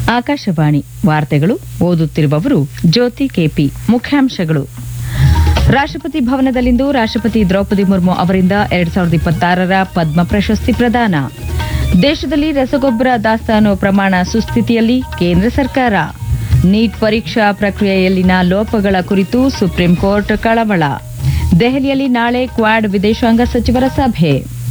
ಆಕಾಶವಾಣಿ ವಾರ್ತೆಗಳು ಓದುತ್ತಿರುವವರು ಜ್ಯೋತಿ ಕೆಪಿ ಮುಖ್ಯಾಂಶಗಳು ರಾಷ್ಟ್ರಪತಿ ಭವನದಲ್ಲಿಂದು ರಾಷ್ಟ್ರಪತಿ ದ್ರೌಪದಿ ಮುರ್ಮು ಅವರಿಂದ ಎರಡ್ ಸಾವಿರದ ಇಪ್ಪತ್ತಾರರ ಪದ್ಮ ಪ್ರಶಸ್ತಿ ಪ್ರದಾನ ದೇಶದಲ್ಲಿ ರಸಗೊಬ್ಬರ ದಾಸ್ತಾನು ಪ್ರಮಾಣ ಸುಸ್ಥಿತಿಯಲ್ಲಿ ಕೇಂದ್ರ ಸರ್ಕಾರ ನೀಟ್ ಪರೀಕ್ಷಾ ಪ್ರಕ್ರಿಯೆಯಲ್ಲಿನ ಲೋಪಗಳ ಕುರಿತು ಸುಪ್ರೀಂ ಕೋರ್ಟ್ ಕಳವಳ ದೆಹಲಿಯಲ್ಲಿ ನಾಳೆ ಕ್ವಾಡ್ ವಿದೇಶಾಂಗ ಸಚಿವರ ಸಭೆ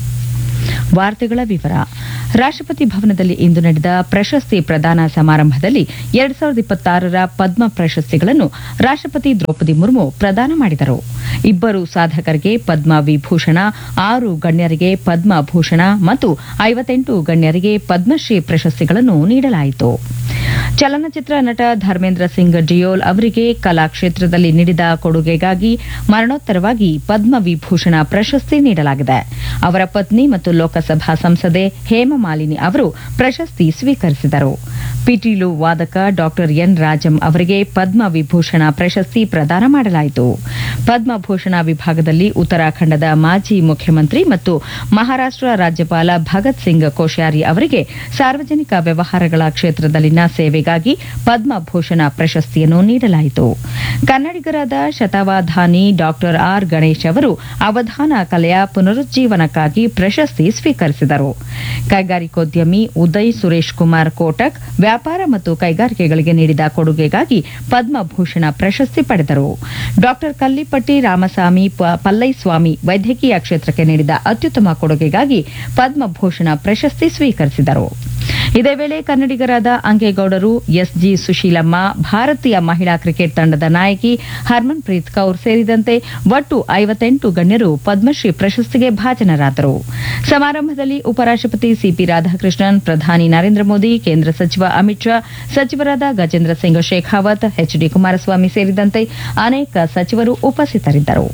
ವಾರ್ತೆಗಳ ವಿವರ ರಾಷ್ಟ್ರಪತಿ ಭವನದಲ್ಲಿ ಇಂದು ನಡೆದ ಪ್ರಶಸ್ತಿ ಪ್ರದಾನ ಸಮಾರಂಭದಲ್ಲಿ ಎರಡ್ ಸಾವಿರದ ಇಪ್ಪತ್ತಾರರ ಪದ್ಮ ಪ್ರಶಸ್ತಿಗಳನ್ನು ರಾಷ್ಟ್ರಪತಿ ದ್ರೌಪದಿ ಮುರ್ಮು ಪ್ರದಾನ ಮಾಡಿದರು ಇಬ್ಬರು ಸಾಧಕರಿಗೆ ಪದ್ಮ ವಿಭೂಷಣ ಆರು ಗಣ್ಯರಿಗೆ ಪದ್ಮ ಭೂಷಣ ಮತ್ತು ಐವತ್ತೆಂಟು ಗಣ್ಯರಿಗೆ ಪದ್ಮಶ್ರೀ ಪ್ರಶಸ್ತಿಗಳನ್ನು ನೀಡಲಾಯಿತು ಚಲನಚಿತ್ರ ನಟ ಧರ್ಮೇಂದ್ರ ಸಿಂಗ್ ಡಿಯೋಲ್ ಅವರಿಗೆ ಕಲಾ ಕ್ಷೇತ್ರದಲ್ಲಿ ನೀಡಿದ ಕೊಡುಗೆಗಾಗಿ ಮರಣೋತ್ತರವಾಗಿ ಪದ್ಮ ವಿಭೂಷಣ ಪ್ರಶಸ್ತಿ ನೀಡಲಾಗಿದೆ ಅವರ ಪತ್ನಿ ಮತ್ತು ಲೋಕಸಭಾ ಸಂಸದೆ ಹೇಮಮಾಲಿನಿ ಅವರು ಪ್ರಶಸ್ತಿ ಸ್ವೀಕರಿಸಿದರು ಪಿಟೀಲು ವಾದಕ ಡಾಕ್ಟರ್ ಎನ್ ರಾಜಂ ಅವರಿಗೆ ಪದ್ಮ ವಿಭೂಷಣ ಪ್ರಶಸ್ತಿ ಪ್ರದಾನ ಮಾಡಲಾಯಿತು ಪದ್ಮಭೂಷಣ ವಿಭಾಗದಲ್ಲಿ ಉತ್ತರಾಖಂಡದ ಮಾಜಿ ಮುಖ್ಯಮಂತ್ರಿ ಮತ್ತು ಮಹಾರಾಷ್ಟ್ರ ರಾಜ್ಯಪಾಲ ಭಗತ್ ಸಿಂಗ್ ಕೋಶ್ಯಾರಿ ಅವರಿಗೆ ಸಾರ್ವಜನಿಕ ವ್ಯವಹಾರಗಳ ಕ್ಷೇತ್ರದಲ್ಲಿನ ಸೇವೆಗಾಗಿ ಪದ್ಮಭೂಷಣ ಪ್ರಶಸ್ತಿಯನ್ನು ನೀಡಲಾಯಿತು ಕನ್ನಡಿಗರಾದ ಶತಾವಧಾನಿ ಡಾಕ್ಟರ್ ಆರ್ ಗಣೇಶ್ ಅವರು ಅವಧಾನ ಕಲೆಯ ಪುನರುಜ್ಜೀವನಕ್ಕಾಗಿ ಪ್ರಶಸ್ತಿ ಸ್ವೀಕರಿಸಿದರು ಕೈಗಾರಿಕೋದ್ಯಮಿ ಉದಯ್ ಸುರೇಶ್ ಕುಮಾರ್ ಕೋಟಕ್ ವ್ಯಾಪಾರ ಮತ್ತು ಕೈಗಾರಿಕೆಗಳಿಗೆ ನೀಡಿದ ಕೊಡುಗೆಗಾಗಿ ಪದ್ಮಭೂಷಣ ಪ್ರಶಸ್ತಿ ಪಡೆದರು ಡಾಕ್ಟರ್ ಕಲ್ಲಿಪಟ್ಟಿ ರಾಮಸ್ವಾಮಿ ಪ- ಪಲ್ಲೈಸ್ವಾಮಿ ವೈದ್ಯಕೀಯ ಕ್ಷೇತ್ರಕ್ಕೆ ನೀಡಿದ ಅತ್ಯುತ್ತಮ ಕೊಡುಗೆಗಾಗಿ ಪದ್ಮಭೂಷಣ ಪ್ರಶಸ್ತಿ ಸ್ವೀಕರಿಸಿದರು ಇದೇ ವೇಳೆ ಕನ್ನಡಿಗರಾದ ಅಂಗೇಗೌಡರು ಎಸ್ಜಿ ಸುಶೀಲಮ್ಮ ಭಾರತೀಯ ಮಹಿಳಾ ಕ್ರಿಕೆಟ್ ತಂಡದ ನಾಯಕಿ ಹರ್ಮನ್ ಪ್ರೀತ್ ಕೌರ್ ಸೇರಿದಂತೆ ಒಟ್ಟು ಐವತ್ತೆಂಟು ಗಣ್ಯರು ಪದ್ಮಶ್ರೀ ಪ್ರಶಸ್ತಿಗೆ ಭಾಜನರಾದರು ಸಮಾರಂಭದಲ್ಲಿ ಉಪರಾಷ್ಟ್ರಪತಿ ಸಿಪಿ ರಾಧಾಕೃಷ್ಣನ್ ಪ್ರಧಾನಿ ನರೇಂದ್ರ ಮೋದಿ ಕೇಂದ್ರ ಸಚಿವ ಅಮಿತ್ ಶಾ ಸಚಿವರಾದ ಗಜೇಂದ್ರ ಸಿಂಗ್ ಶೇಖಾವತ್ ಎಚ್ಡಿ ಕುಮಾರಸ್ವಾಮಿ ಸೇರಿದಂತೆ ಅನೇಕ ಸಚಿವರು ಉಪಸ್ಥಿತರಿದ್ದರು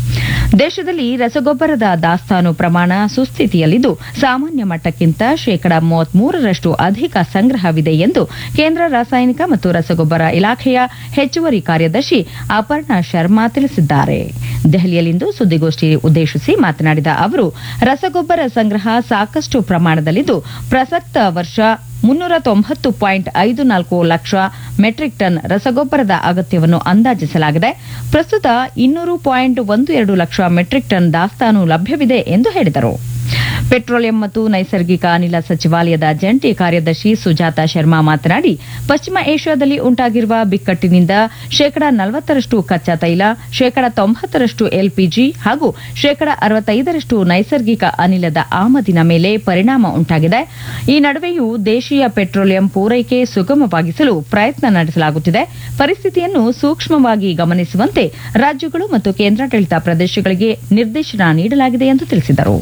ದೇಶದಲ್ಲಿ ರಸಗೊಬ್ಬರದ ದಾಸ್ತಾನು ಪ್ರಮಾಣ ಸುಸ್ಥಿತಿಯಲ್ಲಿದ್ದು ಸಾಮಾನ್ಯ ಮಟ್ಟಕ್ಕಿಂತ ಶೇಕಡಾ ಮೂವತ್ಮೂರರಷ್ಟು ಅಧಿಕ ಸಂಗ್ರಹವಿದೆ ಎಂದು ಕೇಂದ್ರ ರಾಸಾಯನಿಕ ಮತ್ತು ರಸಗೊಬ್ಬರ ಇಲಾಖೆಯ ಹೆಚ್ಚುವರಿ ಕಾರ್ಯದರ್ಶಿ ಅಪರ್ಣಾ ಶರ್ಮಾ ತಿಳಿಸಿದ್ದಾರೆ ದೆಹಲಿಯಲ್ಲಿಂದು ಸುದ್ದಿಗೋಷ್ಠಿ ಉದ್ದೇಶಿಸಿ ಮಾತನಾಡಿದ ಅವರು ರಸಗೊಬ್ಬರ ಸಂಗ್ರಹ ಸಾಕಷ್ಟು ಪ್ರಮಾಣದಲ್ಲಿದ್ದು ಪ್ರಸಕ್ತ ವರ್ಷ ಮುನ್ನೂರ ತೊಂಬತ್ತು ಪಾಯಿಂಟ್ ಐದು ನಾಲ್ಕು ಲಕ್ಷ ಮೆಟ್ರಿಕ್ ಟನ್ ರಸಗೊಬ್ಬರದ ಅಗತ್ಯವನ್ನು ಅಂದಾಜಿಸಲಾಗಿದೆ ಪ್ರಸ್ತುತ ಇನ್ನೂರು ಪಾಯಿಂಟ್ ಒಂದು ಎರಡು ಲಕ್ಷ ಮೆಟ್ರಿಕ್ ಟನ್ ದಾಸ್ತಾನು ಲಭ್ಯವಿದೆ ಎಂದು ಹೇಳಿದರು ಪೆಟ್ರೋಲಿಯಂ ಮತ್ತು ನೈಸರ್ಗಿಕ ಅನಿಲ ಸಚಿವಾಲಯದ ಜಂಟಿ ಕಾರ್ಯದರ್ಶಿ ಸುಜಾತ ಶರ್ಮಾ ಮಾತನಾಡಿ ಪಶ್ಚಿಮ ಏಷ್ಯಾದಲ್ಲಿ ಉಂಟಾಗಿರುವ ಬಿಕ್ಕಟ್ಟಿನಿಂದ ಶೇಕಡಾ ನಲವತ್ತರಷ್ಟು ಕಚ್ಚಾ ತೈಲ ಶೇಕಡಾ ತೊಂಬತ್ತರಷ್ಟು ಎಲ್ಪಿಜಿ ಹಾಗೂ ಶೇಕಡಾ ಅರವತ್ತೈದರಷ್ಟು ನೈಸರ್ಗಿಕ ಅನಿಲದ ಆಮದಿನ ಮೇಲೆ ಪರಿಣಾಮ ಉಂಟಾಗಿದೆ ಈ ನಡುವೆಯೂ ದೇಶೀಯ ಪೆಟ್ರೋಲಿಯಂ ಪೂರೈಕೆ ಸುಗಮವಾಗಿಸಲು ಪ್ರಯತ್ನ ನಡೆಸಲಾಗುತ್ತಿದೆ ಪರಿಸ್ಥಿತಿಯನ್ನು ಸೂಕ್ಷ್ಮವಾಗಿ ಗಮನಿಸುವಂತೆ ರಾಜ್ಯಗಳು ಮತ್ತು ಕೇಂದ್ರಾಡಳಿತ ಪ್ರದೇಶಗಳಿಗೆ ನಿರ್ದೇಶನ ನೀಡಲಾಗಿದೆ ಎಂದು ತಿಳಿಸಿದರು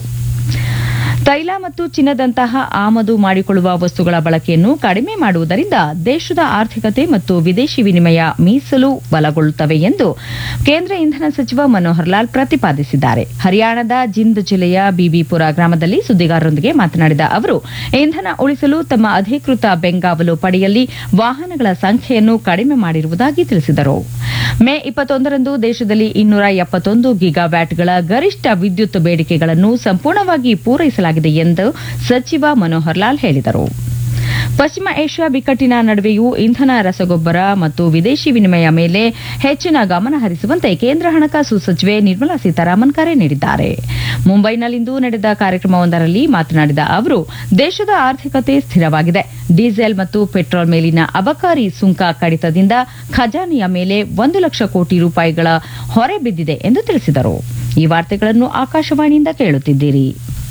ತೈಲ ಮತ್ತು ಚಿನ್ನದಂತಹ ಆಮದು ಮಾಡಿಕೊಳ್ಳುವ ವಸ್ತುಗಳ ಬಳಕೆಯನ್ನು ಕಡಿಮೆ ಮಾಡುವುದರಿಂದ ದೇಶದ ಆರ್ಥಿಕತೆ ಮತ್ತು ವಿದೇಶಿ ವಿನಿಮಯ ಮೀಸಲು ಬಲಗೊಳ್ಳುತ್ತವೆ ಎಂದು ಕೇಂದ್ರ ಇಂಧನ ಸಚಿವ ಮನೋಹರ್ ಲಾಲ್ ಪ್ರತಿಪಾದಿಸಿದ್ದಾರೆ ಹರಿಯಾಣದ ಜಿಂದ್ ಜಿಲ್ಲೆಯ ಬಿಬಿಪುರ ಗ್ರಾಮದಲ್ಲಿ ಸುದ್ದಿಗಾರರೊಂದಿಗೆ ಮಾತನಾಡಿದ ಅವರು ಇಂಧನ ಉಳಿಸಲು ತಮ್ಮ ಅಧಿಕೃತ ಬೆಂಗಾವಲು ಪಡೆಯಲ್ಲಿ ವಾಹನಗಳ ಸಂಖ್ಯೆಯನ್ನು ಕಡಿಮೆ ಮಾಡಿರುವುದಾಗಿ ತಿಳಿಸಿದರು ಮೇ ಇಪ್ಪತ್ತೊಂದರಂದು ದೇಶದಲ್ಲಿ ಇನ್ನೂರ ಎಪ್ಪತ್ತೊಂದು ಗಿಗಾವ್ಯಾಟ್ಗಳ ಗರಿಷ್ಠ ವಿದ್ಯುತ್ ಬೇಡಿಕೆಗಳನ್ನು ಸಂಪೂರ್ಣವಾಗಿ ಪೂರೈಸಲಾಗಿದೆ ಎಂದು ಸಚಿವ ಮನೋಹರ್ ಲಾಲ್ ಹೇಳಿದರು ಪಶ್ಚಿಮ ಏಷ್ಯಾ ಬಿಕ್ಕಟ್ಟಿನ ನಡುವೆಯೂ ಇಂಧನ ರಸಗೊಬ್ಬರ ಮತ್ತು ವಿದೇಶಿ ವಿನಿಮಯ ಮೇಲೆ ಹೆಚ್ಚಿನ ಗಮನ ಹರಿಸುವಂತೆ ಕೇಂದ್ರ ಹಣಕಾಸು ಸಚಿವೆ ನಿರ್ಮಲಾ ಸೀತಾರಾಮನ್ ಕರೆ ನೀಡಿದ್ದಾರೆ ಮುಂಬೈನಲ್ಲಿಂದು ನಡೆದ ಕಾರ್ಯಕ್ರಮವೊಂದರಲ್ಲಿ ಮಾತನಾಡಿದ ಅವರು ದೇಶದ ಆರ್ಥಿಕತೆ ಸ್ಥಿರವಾಗಿದೆ ಡೀಸೆಲ್ ಮತ್ತು ಪೆಟ್ರೋಲ್ ಮೇಲಿನ ಅಬಕಾರಿ ಸುಂಕ ಕಡಿತದಿಂದ ಖಜಾನೆಯ ಮೇಲೆ ಒಂದು ಲಕ್ಷ ಕೋಟಿ ರೂಪಾಯಿಗಳ ಹೊರೆ ಬಿದ್ದಿದೆ ಎಂದು ತಿಳಿಸಿದರು ಈ ವಾರ್ತೆಗಳನ್ನು ಆಕಾಶವಾಣಿಯಿಂದ ಕೇಳುತ್ತಿದ್ದೀರಿ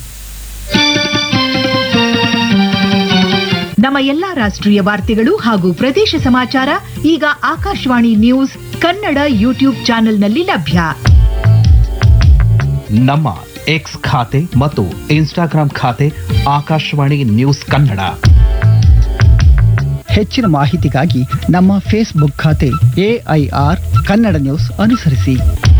ನಮ್ಮ ಎಲ್ಲಾ ರಾಷ್ಟ್ರೀಯ ವಾರ್ತೆಗಳು ಹಾಗೂ ಪ್ರದೇಶ ಸಮಾಚಾರ ಈಗ ಆಕಾಶವಾಣಿ ನ್ಯೂಸ್ ಕನ್ನಡ ಯೂಟ್ಯೂಬ್ ಚಾನೆಲ್ನಲ್ಲಿ ಲಭ್ಯ ನಮ್ಮ ಎಕ್ಸ್ ಖಾತೆ ಮತ್ತು ಇನ್ಸ್ಟಾಗ್ರಾಂ ಖಾತೆ ಆಕಾಶವಾಣಿ ನ್ಯೂಸ್ ಕನ್ನಡ ಹೆಚ್ಚಿನ ಮಾಹಿತಿಗಾಗಿ ನಮ್ಮ ಫೇಸ್ಬುಕ್ ಖಾತೆ ಎಐಆರ್ ಕನ್ನಡ ನ್ಯೂಸ್ ಅನುಸರಿಸಿ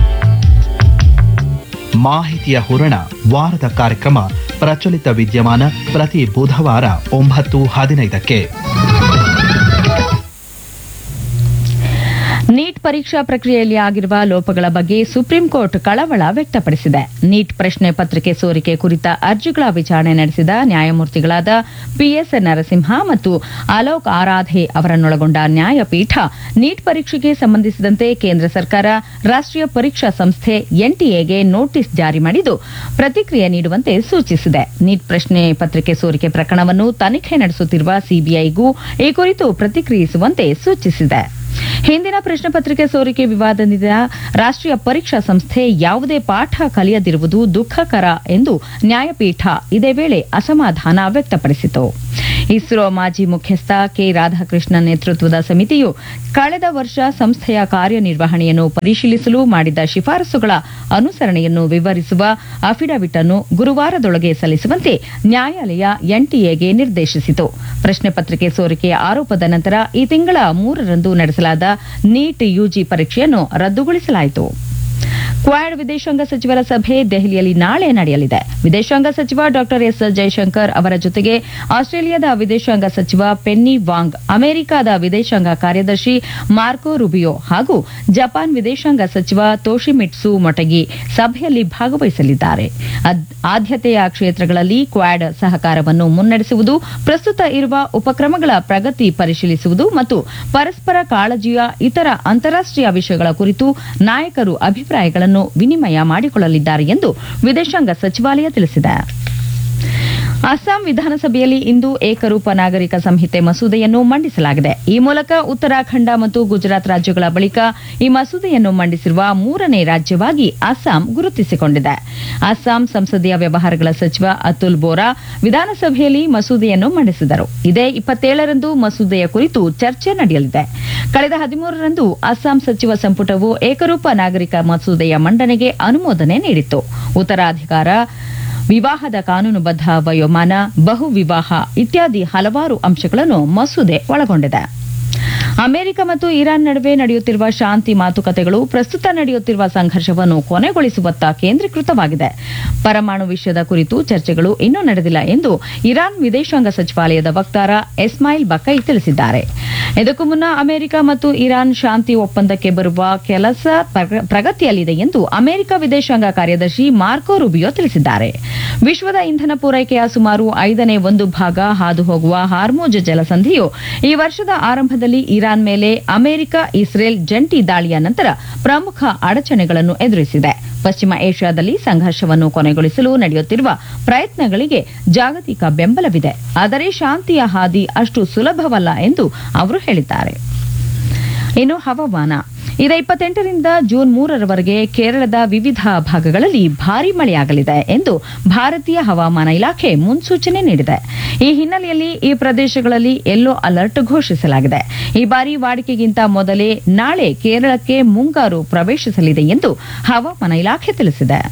ಮಾಹಿತಿಯ ಹೂರಣ ವಾರದ ಕಾರ್ಯಕ್ರಮ ಪ್ರಚಲಿತ ವಿದ್ಯಮಾನ ಪ್ರತಿ ಬುಧವಾರ ಒಂಬತ್ತು ಹದಿನೈದಕ್ಕೆ ನೀಟ್ ಪರೀಕ್ಷಾ ಪ್ರಕ್ರಿಯೆಯಲ್ಲಿ ಆಗಿರುವ ಲೋಪಗಳ ಬಗ್ಗೆ ಸುಪ್ರೀಂ ಕೋರ್ಟ್ ಕಳವಳ ವ್ಯಕ್ತಪಡಿಸಿದೆ ನೀಟ್ ಪ್ರಶ್ನೆ ಪತ್ರಿಕೆ ಸೋರಿಕೆ ಕುರಿತ ಅರ್ಜಿಗಳ ವಿಚಾರಣೆ ನಡೆಸಿದ ನ್ಯಾಯಮೂರ್ತಿಗಳಾದ ಪಿಎಸ್ ನರಸಿಂಹ ಮತ್ತು ಅಲೋಕ್ ಆರಾಧೆ ಅವರನ್ನೊಳಗೊಂಡ ನ್ಯಾಯಪೀಠ ನೀಟ್ ಪರೀಕ್ಷೆಗೆ ಸಂಬಂಧಿಸಿದಂತೆ ಕೇಂದ್ರ ಸರ್ಕಾರ ರಾಷ್ಟೀಯ ಪರೀಕ್ಷಾ ಸಂಸ್ಥೆ ಎನ್ಟಿಎಗೆ ನೋಟಿಸ್ ಜಾರಿ ಮಾಡಿದ್ದು ಪ್ರತಿಕ್ರಿಯೆ ನೀಡುವಂತೆ ಸೂಚಿಸಿದೆ ನೀಟ್ ಪ್ರಶ್ನೆ ಪತ್ರಿಕೆ ಸೋರಿಕೆ ಪ್ರಕರಣವನ್ನು ತನಿಖೆ ನಡೆಸುತ್ತಿರುವ ಸಿಬಿಐಗೂ ಈ ಕುರಿತು ಪ್ರತಿಕ್ರಿಯಿಸುವಂತೆ ಸೂಚಿಸಿದೆ ಹಿಂದಿನ ಪ್ರಶ್ನೆ ಪತ್ರಿಕೆ ಸೋರಿಕೆ ವಿವಾದದಿಂದ ರಾಷ್ಟೀಯ ಪರೀಕ್ಷಾ ಸಂಸ್ಥೆ ಯಾವುದೇ ಪಾಠ ಕಲಿಯದಿರುವುದು ದುಃಖಕರ ಎಂದು ನ್ಯಾಯಪೀಠ ಇದೇ ವೇಳೆ ಅಸಮಾಧಾನ ವ್ಯಕ್ತಪಡಿಸಿತು ಇಸ್ರೋ ಮಾಜಿ ಮುಖ್ಯಸ್ಥ ಕೆ ರಾಧಾಕೃಷ್ಣನ್ ನೇತೃತ್ವದ ಸಮಿತಿಯು ಕಳೆದ ವರ್ಷ ಸಂಸ್ಥೆಯ ಕಾರ್ಯನಿರ್ವಹಣೆಯನ್ನು ಪರಿಶೀಲಿಸಲು ಮಾಡಿದ ಶಿಫಾರಸುಗಳ ಅನುಸರಣೆಯನ್ನು ವಿವರಿಸುವ ಅಫಿಡವಿಟ್ ಅನ್ನು ಗುರುವಾರದೊಳಗೆ ಸಲ್ಲಿಸುವಂತೆ ನ್ಯಾಯಾಲಯ ಎನ್ಟಿಎಗೆ ನಿರ್ದೇಶಿಸಿತು ಪ್ರಶ್ನೆ ಪತ್ರಿಕೆ ಸೋರಿಕೆಯ ಆರೋಪದ ನಂತರ ಈ ತಿಂಗಳ ಮೂರರಂದು ನಡೆಸಲಾದ ನೀಟ್ ಯುಜಿ ಪರೀಕ್ಷೆಯನ್ನು ರದ್ದುಗೊಳಿಸಲಾಯಿತು ಕ್ವಾಡ್ ವಿದೇಶಾಂಗ ಸಚಿವರ ಸಭೆ ದೆಹಲಿಯಲ್ಲಿ ನಾಳೆ ನಡೆಯಲಿದೆ ವಿದೇಶಾಂಗ ಸಚಿವ ಡಾ ಎಸ್ ಜೈಶಂಕರ್ ಅವರ ಜೊತೆಗೆ ಆಸ್ಟ್ರೇಲಿಯಾದ ವಿದೇಶಾಂಗ ಸಚಿವ ಪೆನ್ನಿ ವಾಂಗ್ ಅಮೆರಿಕದ ವಿದೇಶಾಂಗ ಕಾರ್ಯದರ್ಶಿ ಮಾರ್ಕೋ ರುಬಿಯೋ ಹಾಗೂ ಜಪಾನ್ ವಿದೇಶಾಂಗ ಸಚಿವ ತೋಶಿಮಿಟ್ಸು ಮೊಟಗಿ ಸಭೆಯಲ್ಲಿ ಭಾಗವಹಿಸಲಿದ್ದಾರೆ ಅದ್- ಆದ್ಯತೆಯ ಕ್ಷೇತ್ರಗಳಲ್ಲಿ ಕ್ವಾಡ್ ಸಹಕಾರವನ್ನು ಮುನ್ನಡೆಸುವುದು ಪ್ರಸ್ತುತ ಇರುವ ಉಪಕ್ರಮಗಳ ಪ್ರಗತಿ ಪರಿಶೀಲಿಸುವುದು ಮತ್ತು ಪರಸ್ಪರ ಕಾಳಜಿಯ ಇತರ ಅಂತಾರಾಷ್ಟೀಯ ವಿಷಯಗಳ ಕುರಿತು ನಾಯಕರು ಅಭಿಪ್ರಾಯಗಳನ್ನು ವಿನಿಮಯ ಮಾಡಿಕೊಳ್ಳಲಿದ್ದಾರೆ ಎಂದು ವಿದೇಶಾಂಗ ಸಚಿವಾಲಯ ತಿಳಿಸಿದೆ ಅಸ್ಸಾಂ ವಿಧಾನಸಭೆಯಲ್ಲಿ ಇಂದು ಏಕರೂಪ ನಾಗರಿಕ ಸಂಹಿತೆ ಮಸೂದೆಯನ್ನು ಮಂಡಿಸಲಾಗಿದೆ ಈ ಮೂಲಕ ಉತ್ತರಾಖಂಡ ಮತ್ತು ಗುಜರಾತ್ ರಾಜ್ಯಗಳ ಬಳಿಕ ಈ ಮಸೂದೆಯನ್ನು ಮಂಡಿಸಿರುವ ಮೂರನೇ ರಾಜ್ಯವಾಗಿ ಅಸ್ಸಾಂ ಗುರುತಿಸಿಕೊಂಡಿದೆ ಅಸ್ಸಾಂ ಸಂಸದೀಯ ವ್ಯವಹಾರಗಳ ಸಚಿವ ಅತುಲ್ ಬೋರಾ ವಿಧಾನಸಭೆಯಲ್ಲಿ ಮಸೂದೆಯನ್ನು ಮಂಡಿಸಿದರು ಇದೇ ಇಪ್ಪತ್ತೇಳರಂದು ಮಸೂದೆಯ ಕುರಿತು ಚರ್ಚೆ ನಡೆಯಲಿದೆ ಕಳೆದ ಹದಿಮೂರರಂದು ಅಸ್ಸಾಂ ಸಚಿವ ಸಂಪುಟವು ಏಕರೂಪ ನಾಗರಿಕ ಮಸೂದೆಯ ಮಂಡನೆಗೆ ಅನುಮೋದನೆ ನೀಡಿತ್ತು ಉತ್ತರಾಧಿಕಾರ ವಿವಾಹದ ಕಾನೂನುಬದ್ಧ ವಯೋಮಾನ ಬಹು ವಿವಾಹ ಇತ್ಯಾದಿ ಹಲವಾರು ಅಂಶಗಳನ್ನು ಮಸೂದೆ ಒಳಗೊಂಡಿದೆ ಅಮೆರಿಕ ಮತ್ತು ಇರಾನ್ ನಡುವೆ ನಡೆಯುತ್ತಿರುವ ಶಾಂತಿ ಮಾತುಕತೆಗಳು ಪ್ರಸ್ತುತ ನಡೆಯುತ್ತಿರುವ ಸಂಘರ್ಷವನ್ನು ಕೊನೆಗೊಳಿಸುವತ್ತ ಕೇಂದ್ರೀಕೃತವಾಗಿದೆ ಪರಮಾಣು ವಿಷಯದ ಕುರಿತು ಚರ್ಚೆಗಳು ಇನ್ನೂ ನಡೆದಿಲ್ಲ ಎಂದು ಇರಾನ್ ವಿದೇಶಾಂಗ ಸಚಿವಾಲಯದ ವಕ್ತಾರ ಎಸ್ಮಾಯಿಲ್ ಬಕೈ ತಿಳಿಸಿದ್ದಾರೆ ಇದಕ್ಕೂ ಮುನ್ನ ಅಮೆರಿಕ ಮತ್ತು ಇರಾನ್ ಶಾಂತಿ ಒಪ್ಪಂದಕ್ಕೆ ಬರುವ ಕೆಲಸ ಪ್ರಗ- ಪ್ರಗತಿಯಲ್ಲಿದೆ ಎಂದು ಅಮೆರಿಕ ವಿದೇಶಾಂಗ ಕಾರ್ಯದರ್ಶಿ ಮಾರ್ಕೋ ರುಬಿಯೋ ತಿಳಿಸಿದ್ದಾರೆ ವಿಶ್ವದ ಇಂಧನ ಪೂರೈಕೆಯ ಸುಮಾರು ಐದನೇ ಒಂದು ಭಾಗ ಹಾದು ಹೋಗುವ ಹಾರ್ಮೋಜ್ ಜಲಸಂಧಿಯು ಈ ವರ್ಷದ ಆರಂಭದಲ್ಲಿ ಇರಾನ್ ಮೇಲೆ ಅಮೆರಿಕ ಇಸ್ರೇಲ್ ಜಂಟಿ ದಾಳಿಯ ನಂತರ ಪ್ರಮುಖ ಅಡಚಣೆಗಳನ್ನು ಎದುರಿಸಿದೆ ಪಶ್ಚಿಮ ಏಷ್ಯಾದಲ್ಲಿ ಸಂಘರ್ಷವನ್ನು ಕೊನೆಗೊಳಿಸಲು ನಡೆಯುತ್ತಿರುವ ಪ್ರಯತ್ನಗಳಿಗೆ ಜಾಗತಿಕ ಬೆಂಬಲವಿದೆ ಆದರೆ ಶಾಂತಿಯ ಹಾದಿ ಅಷ್ಟು ಸುಲಭವಲ್ಲ ಎಂದು ಅವರು ಹೇಳಿದ್ದಾರೆ ಇನ್ನು ಹವಾಮಾನ ಇದೇ ಇಪ್ಪತ್ತೆಂಟರಿಂದ ಜೂನ್ ಮೂರರವರೆಗೆ ಕೇರಳದ ವಿವಿಧ ಭಾಗಗಳಲ್ಲಿ ಭಾರೀ ಮಳೆಯಾಗಲಿದೆ ಎಂದು ಭಾರತೀಯ ಹವಾಮಾನ ಇಲಾಖೆ ಮುನ್ಸೂಚನೆ ನೀಡಿದೆ ಈ ಹಿನ್ನೆಲೆಯಲ್ಲಿ ಈ ಪ್ರದೇಶಗಳಲ್ಲಿ ಯೆಲ್ಲೋ ಅಲರ್ಟ್ ಘೋಷಿಸಲಾಗಿದೆ ಈ ಬಾರಿ ವಾಡಿಕೆಗಿಂತ ಮೊದಲೇ ನಾಳೆ ಕೇರಳಕ್ಕೆ ಮುಂಗಾರು ಪ್ರವೇಶಿಸಲಿದೆ ಎಂದು ಹವಾಮಾನ ಇಲಾಖೆ ತಿಳಿಸಿದೆ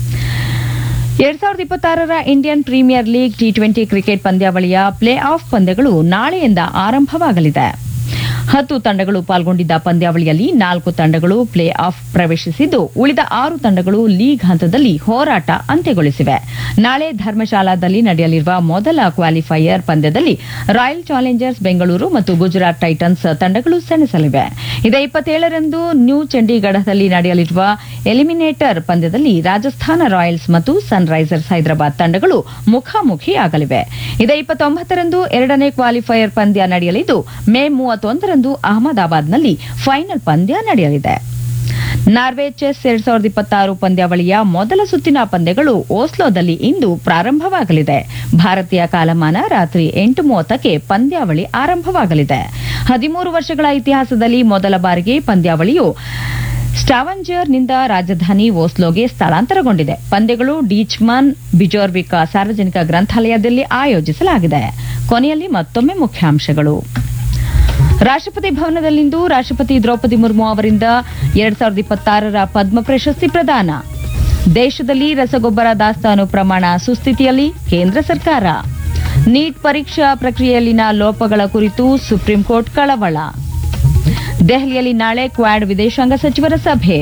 ಎರಡ್ ಸಾವಿರದ ಇಪ್ಪತ್ತಾರರ Indian Premier League T twenty cricket ಪಂದ್ಯಾವಳಿಯ ಪ್ಲೇ ಆಫ್ ಪಂದ್ಯಗಳು ನಾಳೆಯಿಂದ ಆರಂಭವಾಗಲಿದೆ ಹತ್ತು ತಂಡಗಳು ಪಾಲ್ಗೊಂಡಿದ್ದ ಪಂದ್ಯಾವಳಿಯಲ್ಲಿ ನಾಲ್ಕು ತಂಡಗಳು ಪ್ಲೇ ಆಫ್ ಪ್ರವೇಶಿಸಿದ್ದು ಉಳಿದ ಆರು ತಂಡಗಳು ಲೀಗ್ ಹಂತದಲ್ಲಿ ಹೋರಾಟ ಅಂತ್ಯಗೊಳಿಸಿವೆ ನಾಳೆ ಧರ್ಮಶಾಲಾದಲ್ಲಿ ನಡೆಯಲಿರುವ ಮೊದಲ ಕ್ವಾಲಿಫೈಯರ್ ಪಂದ್ಯದಲ್ಲಿ ರಾಯಲ್ ಚಾಲೆಂಜರ್ಸ್ ಬೆಂಗಳೂರು ಮತ್ತು ಗುಜರಾತ್ ಟೈಟನ್ಸ್ ತಂಡಗಳು ಸೆಣಸಲಿವೆ ಇದೇ ಇಪ್ಪತ್ತೇಳರಂದು ನ್ಯೂ ಚಂಡೀಗಢದಲ್ಲಿ ನಡೆಯಲಿರುವ ಎಲಿಮಿನೇಟರ್ ಪಂದ್ಯದಲ್ಲಿ ರಾಜಸ್ಥಾನ ರಾಯಲ್ಸ್ ಮತ್ತು ಸನ್ರೈಸರ್ಸ್ ಹೈದರಾಬಾದ್ ತಂಡಗಳು ಮುಖಾಮುಖಿಯಾಗಲಿವೆ ಇದೇ ಇಪ್ಪತ್ತೊಂಬತ್ತರಂದು ಎರಡನೇ ಕ್ವಾಲಿಫೈಯರ್ ಪಂದ್ಯ ನಡೆಯಲಿದ್ದು ಮೇ ಮೂವತ್ತೊಂದರಂದು ಅಹಮದಾಬಾದ್ನಲ್ಲಿ ಫೈನಲ್ ಪಂದ್ಯ ನಡೆಯಲಿದೆ ನಾರ್ವೆ ಚೆಸ್ ಎರಡ್ ಸಾವಿರದ ಇಪ್ಪತ್ತಾರು ಪಂದ್ಯಾವಳಿಯ ಮೊದಲ ಸುತ್ತಿನ ಪಂದ್ಯಗಳು ಓಸ್ಲೋದಲ್ಲಿ ಇಂದು ಪ್ರಾರಂಭವಾಗಲಿದೆ ಭಾರತೀಯ ಕಾಲಮಾನ ರಾತ್ರಿ ಎಂಟು ಮೂವತ್ತಕ್ಕೆ ಪಂದ್ಯಾವಳಿ ಆರಂಭವಾಗಲಿದೆ ಹದಿಮೂರು ವರ್ಷಗಳ ಇತಿಹಾಸದಲ್ಲಿ ಮೊದಲ ಬಾರಿಗೆ ಪಂದ್ಯಾವಳಿಯು ಸ್ಟಾವಂಜರ್ನಿಂದ ರಾಜಧಾನಿ ಓಸ್ಲೋಗೆ ಸ್ಥಳಾಂತರಗೊಂಡಿದೆ ಪಂದ್ಯಗಳು ಡೀಚ್ಮನ್ ಬಿಜೋರ್ವಿಕಾ ಸಾರ್ವಜನಿಕ ಗ್ರಂಥಾಲಯದಲ್ಲಿ ಆಯೋಜಿಸಲಾಗಿದೆ ಕೊನೆಯಲ್ಲಿ ಮತ್ತೊಮ್ಮೆ ಮುಖ್ಯಾಂಶಗಳು ರಾಷ್ಟ್ರಪತಿ ಭವನದಲ್ಲಿಂದು ರಾಷ್ಟ್ರಪತಿ ದ್ರೌಪದಿ ಮುರ್ಮು ಅವರಿಂದ ಎರಡ್ ಸಾವಿರದ ಇಪ್ಪತ್ತಾರರ ಪದ್ಮ ಪ್ರಶಸ್ತಿ ಪ್ರದಾನ ದೇಶದಲ್ಲಿ ರಸಗೊಬ್ಬರ ದಾಸ್ತಾನು ಪ್ರಮಾಣ ಸುಸ್ಥಿತಿಯಲ್ಲಿ ಕೇಂದ್ರ ಸರ್ಕಾರ ನೀಟ್ ಪರೀಕ್ಷಾ ಪ್ರಕ್ರಿಯೆಯಲ್ಲಿನ ಲೋಪಗಳ ಕುರಿತು ಸುಪ್ರೀಂ ಕೋರ್ಟ್ ಕಳವಳ ದೆಹಲಿಯಲ್ಲಿ ನಾಳೆ ಕ್ವಾಡ್ ವಿದೇಶಾಂಗ ಸಚಿವರ ಸಭೆ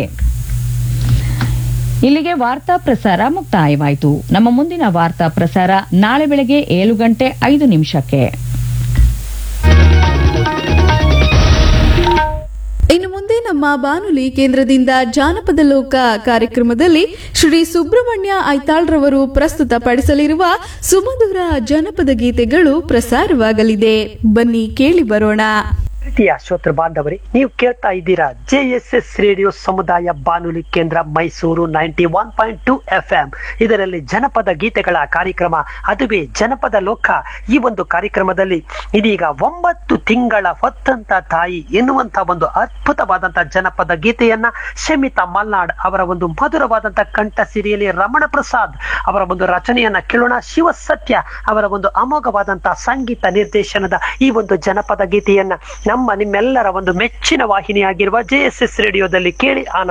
ಇಲ್ಲಿಗೆ ವಾರ್ತಾ ಪ್ರಸಾರ ಮುಕ್ತಾಯವಾಯಿತು ನಮ್ಮ ಮುಂದಿನ ವಾರ್ತಾ ಪ್ರಸಾರ ನಾಳೆ ಬೆಳಗ್ಗೆ ಏಳು ಗಂಟೆ ಐದು ನಿಮಿಷಕ್ಕೆ ಇನ್ನು ಮುಂದೆ ನಮ್ಮ ನಮ್ಮ ಬಾನುಲಿ ಕೇಂದ್ರದಿಂದ ಜಾನಪದ ಲೋಕ ಕಾರ್ಯಕ್ರಮದಲ್ಲಿ ಶ್ರೀ ಸುಬ್ರಹ್ಮಣ್ಯ ಐತಾಳ್ರವರು ಪ್ರಸ್ತುತಪಡಿಸಲಿರುವ ಸುಮಧುರ ಜನಪದ ಗೀತೆಗಳು ಪ್ರಸಾರವಾಗಲಿದೆ ಬನ್ನಿ ಕೇಳಿ ಬರೋಣ ಪ್ರೀತಿಯ ಶ್ರೋತೃ ಬಾಂಧವರೇ ನೀವು ಕೇಳ್ತಾ ಇದ್ದೀರಾ ಜೆ ಎಸ್ ಎಸ್ ರೇಡಿಯೋ ಸಮುದಾಯ ಬಾನುಲಿ ಕೇಂದ್ರ Mysuru ninety one point two F M ಇದರಲ್ಲಿ ಜನಪದ ಗೀತೆಗಳ ಕಾರ್ಯಕ್ರಮ ಅದುವೇ ಜನಪದ ಲೋಕ ಈ ಒಂದು ಕಾರ್ಯಕ್ರಮದಲ್ಲಿ ಇದೀಗ ಒಂಬತ್ತು ತಿಂಗಳ ಹೊತ್ತಂತ ತಾಯಿ ಎನ್ನುವಂತ ಒಂದು ಅದ್ಭುತವಾದಂತ ಜನಪದ ಗೀತೆಯನ್ನ ಶಮಿತಾ ಮಲ್ನಾಡ್ ಅವರ ಒಂದು ಮಧುರವಾದಂತ ಕಂಠ ಸಿರಿಯಲ್ಲಿ ರಮಣ ಪ್ರಸಾದ್ ಅವರ ಒಂದು ರಚನೆಯನ್ನ ಕೇಳೋಣ ಶಿವ ಸತ್ಯ ಅವರ ಒಂದು ಅಮೋಘವಾದಂತಹ ಸಂಗೀತ ನಿರ್ದೇಶನದ ಈ ಒಂದು ಜನಪದ ಗೀತೆಯನ್ನ ನಮ್ಮ ನಿಮ್ಮೆಲ್ಲರ ಒಂದು ಮೆಚ್ಚಿನ ವಾಹಿನಿಯಾಗಿರುವ ಜೆ ಎಸ್ ಎಸ್ ರೇಡಿಯೋದಲ್ಲಿ ಕೇಳಿ ಆನಂದ